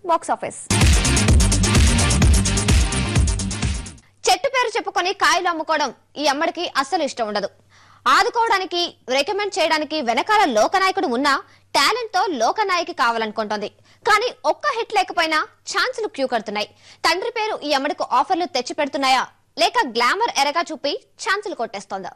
Box office చెట్టు పేరు చెప్పుకొని కాయలు అమ్ముకోవడం ఈ అమ్మడికి అస్సలు ఇష్టం ఉండదు ఆదుకోవడానికి రికమెండ్ చేయడానికి వెనకాల లోకనాయకుడు ఉన్నా టాలెంట్ తో లోకనాయకి కావాలనుకుంటోంది కానీ ఒక్క హిట్ లేకపోయినా ఛాన్సులు క్యూ కడుతున్నాయి తండ్రి పేరు ఈ అమ్మడికి ఆఫర్లు తెచ్చి పెడుతున్నాయా లేక గ్లామర్ ఎరగా చూపి ఛాన్సులు కొట్టేస్తోందా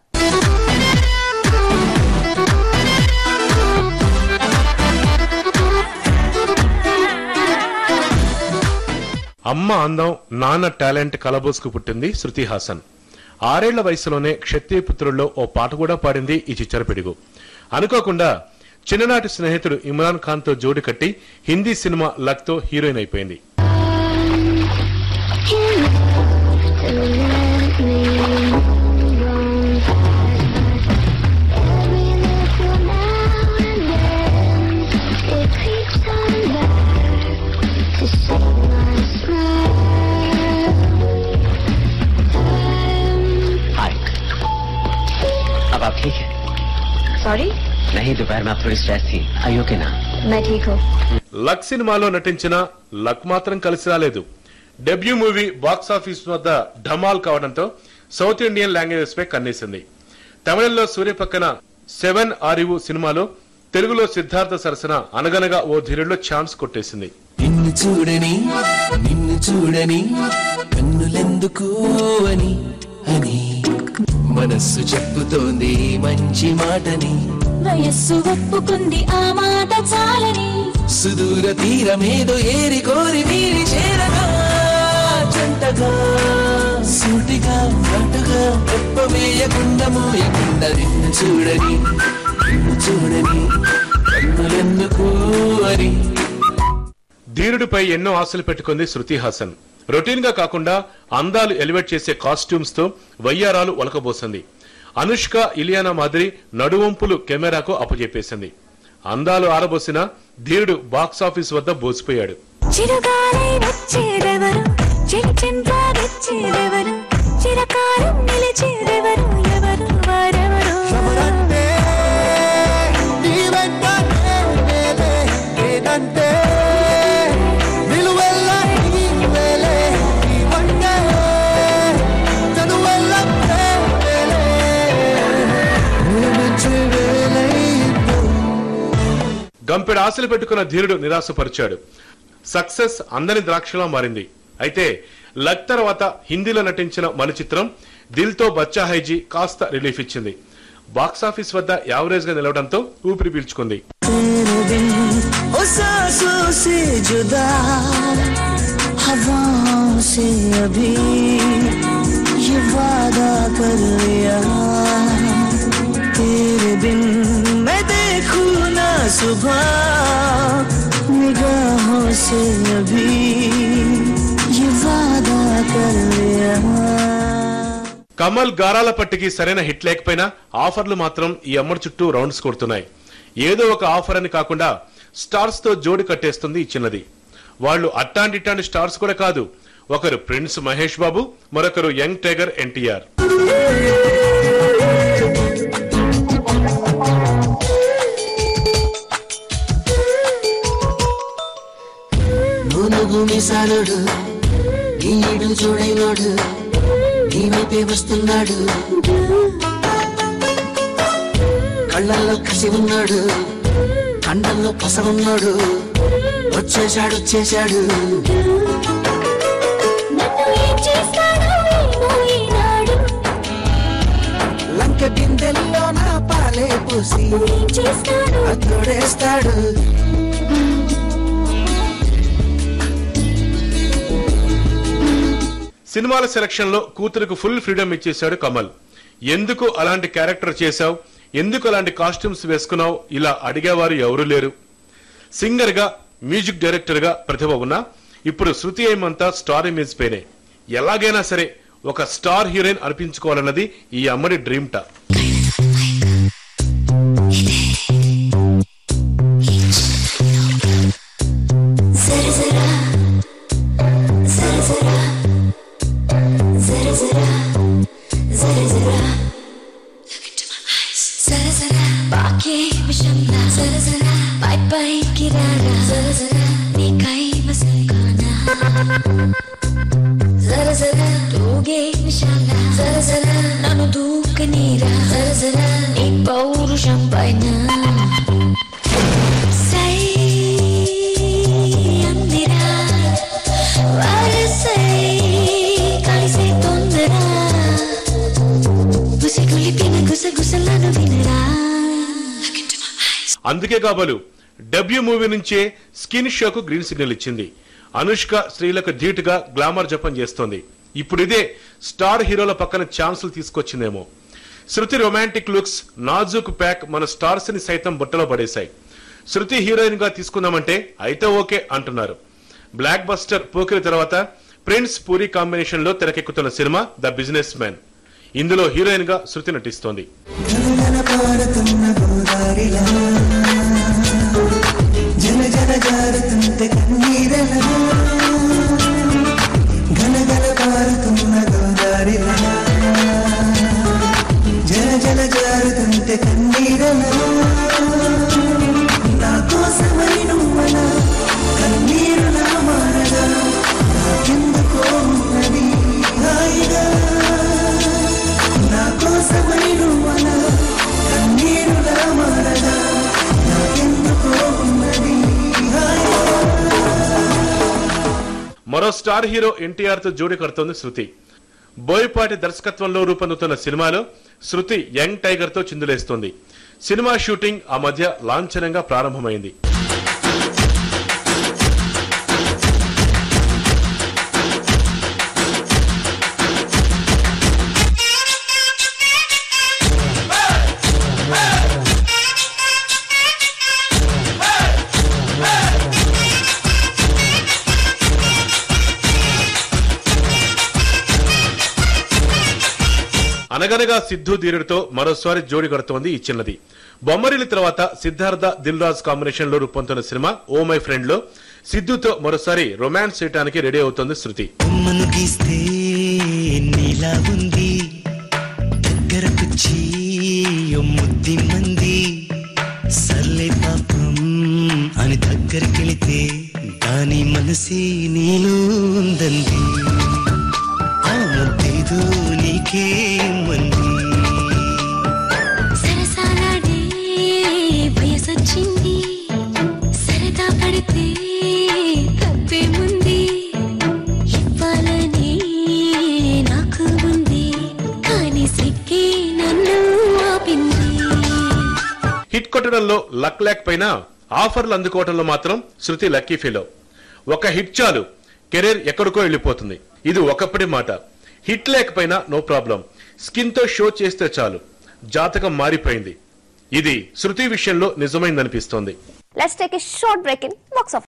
అమ్మ అందం నాన్న టాలెంట్ కలబోసుకు పుట్టింది శృతి హాసన్ ఆరేళ్ల వయసులోనే క్షత్రియ పుత్రుల్లో ఓ పాట కూడా పాడింది ఈ చిచ్చర పిడుగు అనుకోకుండా చిన్ననాటి స్నేహితుడు ఇమ్రాన్ ఖాన్ తో జోడి కట్టి హిందీ సినిమా లక్ తో హీరోయిన్ అయిపోయింది हाय अब आप ठीक है सॉरी नहीं दोपहर में आप थोड़ी स्ट्रेस थी आइयो के ना मैं ठीक हूँ లక్ సినిమాలో నటించిన లక్ మాత్రం కలిసి రాలేదు డెబ్యూ మూవీ బాక్స్ ఆఫీస్ వద్ద ఢమాల్ కావడంతో సౌత్ ఇండియన్ లాంగ్వేజెస్ పై కన్నేసింది తమిళంలో సూర్య పక్కన సెవెన్ ఆరివు సినిమాలో తెలుగులో సిద్ధార్థ సరసన అనగనగా ఓ ధీరులో ఛాన్స్ కొట్టేసింది నిన్ను చూడని నిన్ను చూడని కన్నులెందుకు అని అని మనస్సు చెప్పుతోంది మంచి మాటని వయస్సు ఒప్పుకుంది ఆ మాట చాలని సుదూర తీరమేదో ఏరి కోరి మీరి చేరగా జంటగా సూటిగా నటుగా రెప్పవేయకుండా మోయకుండా నిన్ను చూడని నిన్ను చూడని కన్నులెందుకు అని ధీరుడిపై ఎన్నో ఆశలు పెట్టుకుంది శృతి హాసన్ రొటీన్ గా కాకుండా అందాలు ఎలివేట్ చేసే కాస్ట్యూమ్స్ తో వయ్యారాలు ఒలకబోసింది అనుష్క ఇలియానా మాదిరి నడువంపులు కెమెరాకు అప్పజెప్పేసింది అందాలు ఆరబోసిన ధీరుడు బాక్స్ ఆఫీస్ వద్ద బోసిపోయాడు చిరుగాలి వచ్చేదెవరు చెలి చెంపాగిచ్చేదెవరు చిరకాలం నిలిచేదెవరు ఎవరు వారెవరు గంపెడు ఆశలు పెట్టుకున్న ధీరుడు నిరాశపరిచాడు సక్సెస్ అందని ద్రాక్షలా మారింది అయితే లక్ తర్వాత హిందీలో నటించిన మలి చిత్రం దిల్ తో బచ్చా హైజీ కాస్త రిలీఫ్ ఇచ్చింది బాక్సాఫీస్ వద్ద యావరేజ్ గా నిలవడంతో ఊపిరి పీల్చుకుంది तेरे बिन ओ सांसों से जुदा हवाओं से अभी ये वादा कर लिया तेरे बिन मैं देखूं ना सुबह निगाहों से अभी ये वादा कर लिया కమల్ గారాల పట్టికి సరైన హిట్ లేకపోయినా ఆఫర్లు మాత్రం ఈ అమ్మడి చుట్టూ రౌండ్స్ కొడుతున్నాయి ఏదో ఒక ఆఫర్ అని కాకుండా స్టార్స్ తో జోడి కట్టేస్తుంది ఈ చిన్నది వాళ్ళు అట్టాంటి ఇట్టాంటి స్టార్స్ కూడా కాదు ఒకరు ప్రిన్స్ మహేష్ బాబు మరొకరు యంగ్ టైగర్ ఎన్టీఆర్ నూనెగు మిసాలుడు ఈడు చూడైనోడు నీ వైపే వస్తున్నాడు కళ్ళల్లో కసి ఉన్నాడు కండల్లో పస ఉన్నాడు వచ్చేశాడు వచ్చేశాడు నన్ను ఏం చేస్తాడో ఏమో ఈనాడు లంక బిందెల్లో నా పాలే పూసి ఏం చేస్తాడో అతోడేస్తాడు సినిమాల సెలక్షన్ లో కూతురుకు ఫుల్ ఫ్రీడమ్ ఇచ్చేశాడు కమల్ ఎందుకు అలాంటి క్యారెక్టర్ చేశావు ఎందుకు అలాంటి కాస్ట్యూమ్స్ వేసుకున్నావు ఇలా అడిగేవారు ఎవరూ లేరు సింగర్ గా మ్యూజిక్ డైరెక్టర్ గా ప్రతిభ ఉన్నా ఇప్పుడు శృతి ఏమంతా స్టార్ ఇమేజ్ పైనే ఎలాగైనా సరే ఒక స్టార్ హీరోయిన్ అనిపించుకోవాలన్నది ఈ అమ్మడి డ్రీమ్ టా జర జరా జర జరా జర జరా జర జరా జర జరా బాకే విషంలా జర జరా పై పైకి రారా జర జరా నీకై వసంత जरा जरा दोगे विशाला जरा जरा నన్ను దూకనీరా జర జర నీ పౌరుషం పైన సై అందిరా వరసై కలిసే తొందర ముసిగులిపిన గుసగుసలను వినరా Look into my eyes. అందుకే కాబోలు డెబ్యూ మూవీ నుంచే స్కిన్ షోకు గ్రీన్ సిగ్నల్ ఇచ్చింది అనుష్క స్త్రీలకు ధీటుగా గ్లామర్ జపం చేస్తోంది ఇప్పుడు ఇదే స్టార్ హీరోల పక్కన ఛాన్సులు తీసుకొచ్చిందేమో శృతి రొమాంటిక్ లుక్స్ నాజుక్ ప్యాక్ మన స్టార్స్ ని సైతం బుట్టలో పడేశాయి శృతి హీరోయిన్ గా తీసుకుందామంటే అయితే ఓకే అంటున్నారు బ్లాక్ బస్టర్ పోకిరి తర్వాత ప్రిన్స్ పూరి కాంబినేషన్ లో తెరకెక్కుతున్న సినిమా ద బిజినెస్ మ్యాన్ ఇందులో హీరోయిన్ గా శృతి నటిస్తోంది గలగల పారుతున్న గోదారిలా జల జల జారుతుంటే కన్నీరలా గలగల పారుతున్న గోదారిలా జల జల జారుతుంటే కన్నీరలా నా కోసమై నువ్వనా కన్నీరులా మారగా నాకెందుకో ఉన్నది హాయిగా నా కోసమై నువ్వనా కన్నీరులా మారగా నాకెందుకో ఉన్నది హాయిగా మరో స్టార్ హీరో ఎన్టీఆర్ తో జోడీ కడుతోంది శృతి బోయపాటి దర్శకత్వంలో రూపొందుతున్న సినిమాలో శృతి యంగ్ టైగర్ తో చిందులేస్తోంది సినిమా షూటింగ్ ఆ మధ్య లాంఛనంగా ప్రారంభమైంది అనగనగా సిద్ధు ధీరుడితో మరోసారి జోడి కడుతోంది ఈ చిన్నది బొమ్మరిలి తర్వాత సిద్ధార్థ దిల్ రాజ్ కాంబినేషన్ లో రూపొందుతున్న సినిమా ఓ మై ఫ్రెండ్ లో సిద్ధుతో మరోసారి రొమాన్స్ చేయడానికి రెడీ అవుతోంది శృతి బొమ్మను గీస్తే నీలా ఉంది దగ్గరకొచ్చి ఓ ముద్ది మంది సర్లే పాపం అని దగ్గరికెళితే దాని మనసే నీలో ఉందంది ఆ ముద్దేదో నీకే మంది సరసాలాడే వయసొచ్చింది సరదా పడితే తప్పేముంది ఇవ్వాలని నాకు ఉంది కానీ సిగ్గే నన్ను ఆపింది హిట్ కొట్టడంలో లక్ లేకపోయినా ఆఫర్లు అందుకోవడంలో మాత్రం శృతి లక్కీ ఫీలో ఒక హిట్ చాలు కెరీర్ ఎక్కడికో వెళ్ళిపోతుంది ఇది ఒకప్పటి మాట హిట్ లేకపోయినా నో ప్రాబ్లం స్కిన్ తో షో చేస్తే చాలు జాతకం మారిపోయింది ఇది శృతి విషయంలో నిజమైందనిపిస్తోంది let's take a short break in box of